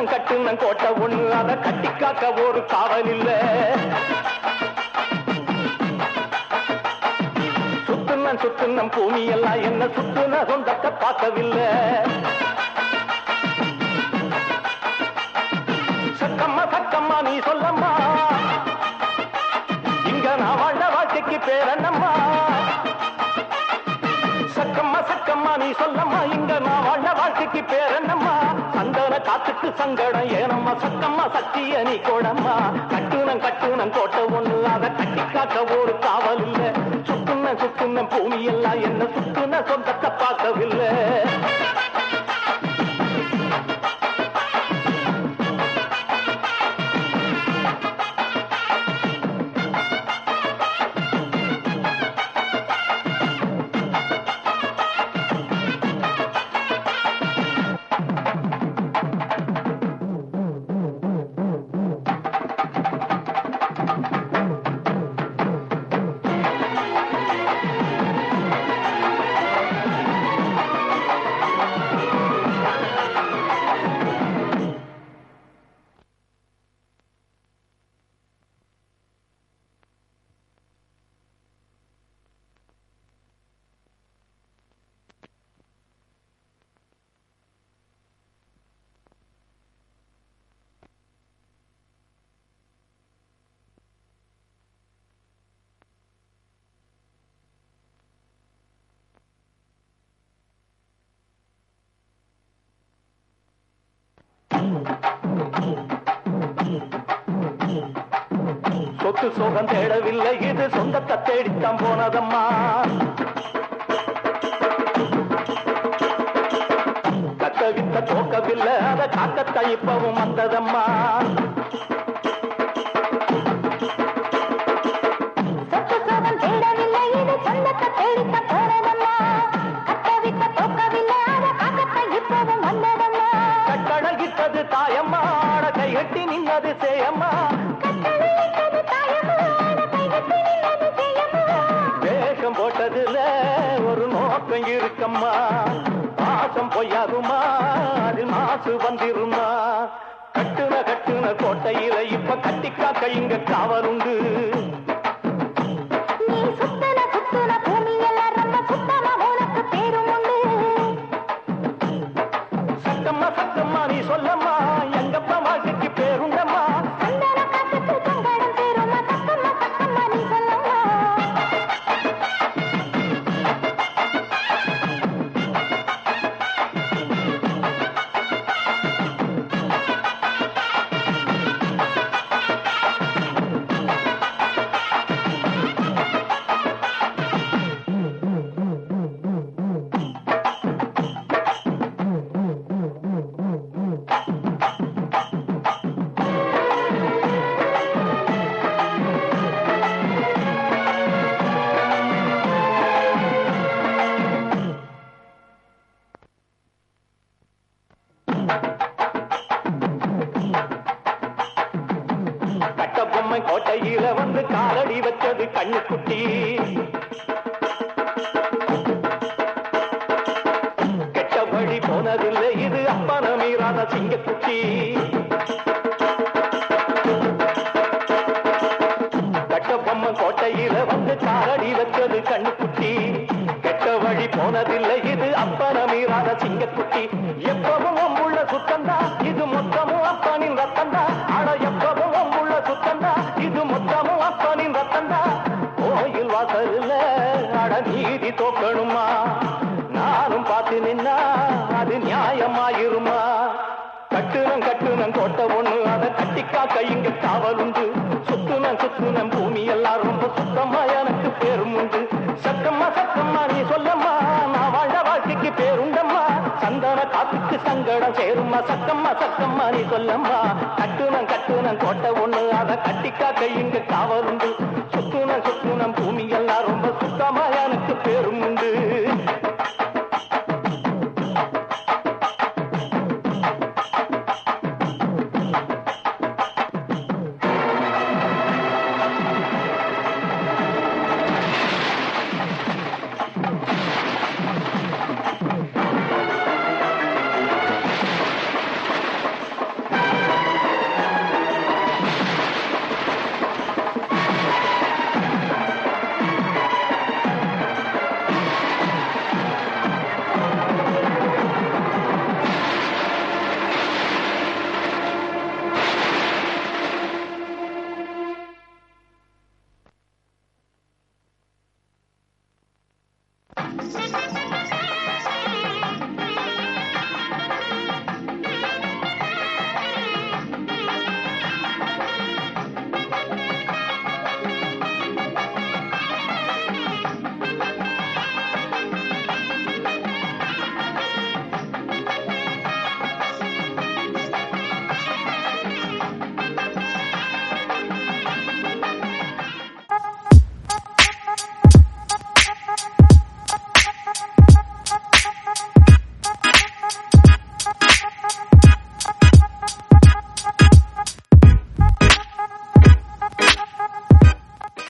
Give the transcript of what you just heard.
கட்டுனம் கட்டுனம் கோட்டை ஒண்ணு அத கட்டி காக்க ஒரு காவல் இல்ல சுத்துனம் சுத்துனம் பூமி எல்லாம் என்ன சுத்துன சொந்தத்தை பார்க்கவில்லை சக்கம்மா சக்கம்மா நீ சொல்லம்மா இங்க நான் வாழ்ந்த வாழ்க்கைக்கு பேரண்ணம்மா சக்கம்மா சக்கம்மா நீ சொல்லம்மா இங்க நான் வாழ்ந்த வாழ்க்கைக்கு பேரண்ணம்மா சந்தன காத்துக்கு சங்கடம் ஏனம்மா சக்கம்மா சத்திய நீ கோடம்மா கட்டுனம் கட்டுனம் கோட்டை ஒண்ணு அதை கட்டி காக்க ஒரு காவல் இல்ல சுத்துன சுத்துன பூமி எல்லாம் என்ன சுத்துன சொந்தத்தை பார்க்கவில்லை சொத்து சுகம் தேடவில்லை இது சொந்தத்தை தேடித்தான் போனதம்மா கத்த வித்த தோக்கவில்லை அத காக்கத்தை இப்பவும் வந்ததம்மா சொத்து சுகம் தேடவில்லை இது சொந்தத்தை தேடித்த போனதம்மா கட்டவித்த தோக்கவில்லை அத காக்கத்தை இப்பவும் வந்ததம்மா கட்டழகித்தது தாயம்மா ஆட கைகட்டி நின்னது சேயம்மா கட்டளையிட்டது தாயம்மா ஆட கைகட்டி நின்னது செய்யம்மா வேஷம் போட்டதுல ஒரு நோக்கம் இருக்கம்மா பாசம் பொய்யாகுமா அதில் மாசு வந்திருமா கட்டுன கட்டுன கோட்டையில இப்ப கட்டி காக்க இங்க காவலுண்டு நீ சுத்தன சுத்துன பூமி எல்லாம் ரொம்ப சுத்தமா உனக்கு பேரும் உண்டு சத்தம்மா சத்தம்மா நீ சொல்லம்மா எங்கப்பா வாழ்க்கைக்கு பேருண்டம்மா சந்தன காத்துக்கு சங்கடம் பேருமா சத்தம்மா சத்தம்மா நீ சொல்லம்மா கட்ட பொம்மை கோட்டையில வந்து காலடி வச்சது கண்ணுக்குட்டி கெட்ட வழி போனதில்லை இது அப்பன மீறாத சிங்கக்குட்டி கட்ட பொம்மை கோட்டையில வந்து காலடி வச்சது கண்ணுக்குட்டி கெட்ட வழி போனதில்லை இது அப்பன மீறாத சிங்கக்குட்டி எப்பவும் அம்புள்ள சுத்தந்தா இது மொத்தமும் அப்பனின் ரத்தந்தா அட எப்பவும் அம்புள்ள சுத்தந்தா இது மொத்தமும் அப்பனின் ரத்தந்தா கோயில் வாசல்ல அட நீதி தோக்கணுமா நானும் பார்த்து நின்னா அது நியாயமாயிருமா கட்டுனம் கட்டுனம் கோட்டை ஒண்ணு அதை கட்டி காக்க இங்க காவலுண்டு சுத்துனம் சுத்துனம் பூமி எல்லாம் ரொம்ப சுத்தமா எனக்கு பேரும் உண்டு சத்தம்மா சத்தம்மா நீ சொல்லம்மா நான் வாழ்ந்த வாழ்க்கைக்கு பேருண்டம்மா சந்தன காத்துக்கு சங்கடம் சேரும்மா சத்தம்மா சத்தம்மா நீ சொல்லம்மா கட்டுனம் கட்டுனம் கோட்டை ஒண்ணு அதை கட்டி காக்க இங்க காவலுண்டு சுத்துனம் சுத்துனம் பூமி எல்லாம்